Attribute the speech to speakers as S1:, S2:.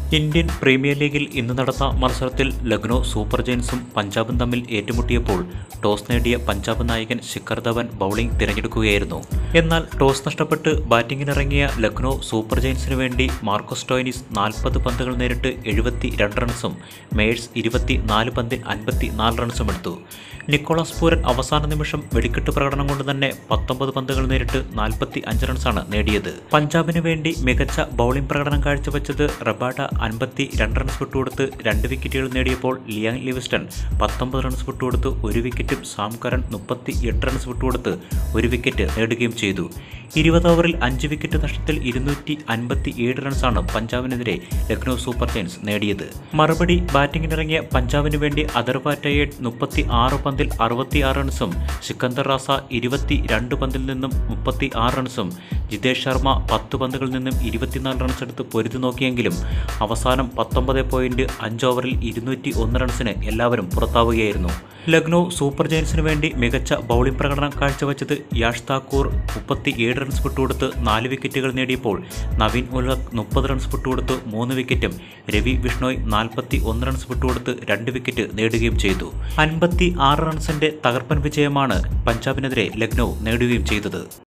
S1: Indian premier ലീഗിൽ ഇന്ന് നടന്ന മത്സരത്തിൽ ലക്നോ സൂപ്പർ ജയൻസും പഞ്ചാബും തമ്മിൽ ഏറ്റുമുട്ടിയപ്പോൾ ടോസ് നേടിയ പഞ്ചാബ് നായകൻ ശിഖർ ധവൻ ബൗളിംഗ് തിരഞ്ഞെടുക്കുകയായിരുന്നു എന്നാൽ ടോസ് നഷ്ടപ്പെട്ട് ബാറ്റിംഗിനിറങ്ങിയ ലക്നോ സൂപ്പർ ജയൻസിനു വേണ്ടി മാർക്കോസ് ടോയിനിസ് നാൽപ്പത് പന്തുകൾ നേരിട്ട് എഴുപത്തി രണ്ട് റൺസും മേഴ്സ് ഇരുപത്തി നാല് പന്തിൽ അൻപത്തി നാല് റൺസും എടുത്തു നിക്കോളാസ് പൂരൻ അവസാന നിമിഷം വെടിക്കെട്ട് പ്രകടനം കൊണ്ട് തന്നെ പത്തൊമ്പത് പന്തുകൾ നേരിട്ട് നാൽപ്പത്തി അഞ്ച് റൺസാണ് നേടിയത് പഞ്ചാബിന് വേണ്ടി മികച്ച ബൗളിംഗ് പ്രകടനം കാഴ്ചവെച്ചത് റബാഡ അൻപത്തി രണ്ട് റൺസ് വിട്ടുകൊടുത്ത് രണ്ട് വിക്കറ്റുകൾ നേടിയപ്പോൾ ലിയാൻ ലിവിസ്റ്റൺ പത്തൊമ്പത് റൺസ് വിട്ടുകൊടുത്ത് ഒരു വിക്കറ്റും സാം കരൺ മുപ്പത്തി എട്ട് റൺസ് വിട്ടുകൊടുത്ത് ഒരു വിക്കറ്റ് നേടുകയും ചെയ്തു ഇരുപത് ഓവറിൽ അഞ്ച് വിക്കറ്റ് നഷ്ടത്തിൽ ഇരുന്നൂറ്റി അൻപത്തി ഏഴ് റൺസാണ് പഞ്ചാബിനെതിരെ ലക്നൗ സൂപ്പർ ജയൻസ് നേടിയത് മറുപടി ബാറ്റിംഗിനിറങ്ങിയ പഞ്ചാബിന് വേണ്ടി അദർവാറ്റയേഡ് മുപ്പത്തി ആറ് പന്തിൽ അറുപത്തി ആറ് റൺസും സിക്കന്ദർ റാസ ഇരുപത്തി രണ്ട് പന്തിൽ നിന്നും മുപ്പത്തി ആറ് റൺസും ജിതേഷ് ശർമ്മ പത്ത് പന്തുകളിൽ നിന്നും ഇരുപത്തിനാല് റൺസ് എടുത്ത് പൊരുതി നോക്കിയെങ്കിലും അവസാനം പത്തൊമ്പത് പോയിന്റ് അഞ്ച് ഓവറിൽ ഇരുന്നൂറ്റി ഒന്ന് റൺസിന് എല്ലാവരും പുറത്താവുകയായിരുന്നു ലക്നൗ സൂപ്പർ ജയൻസിന് വേണ്ടി മികച്ച ബൗളിംഗ് പ്രകടനം കാഴ്ചവെച്ചത് യാഷ് താക്കൂർ മുപ്പത്തി ഏഴ് റൺസ് വിട്ടുകൊടുത്ത് നാല് വിക്കറ്റുകൾ നേടിയപ്പോൾ നവീൻ ഉൽഹക് മുപ്പത് റൺസ് വിട്ടുകൊടുത്ത് മൂന്ന് വിക്കറ്റും രവി വിഷ്ണോയ് നാൽപ്പത്തി ഒന്ന് റൺസ് വിട്ടുകൊടുത്ത് രണ്ട് വിക്കറ്റ് നേടുകയും ചെയ്തു അൻപത്തി ആറ് റൺസിന്റെ തകർപ്പൻ വിജയമാണ് പഞ്ചാബിനെതിരെ ലക്നൗ നേടുകയും ചെയ്തത്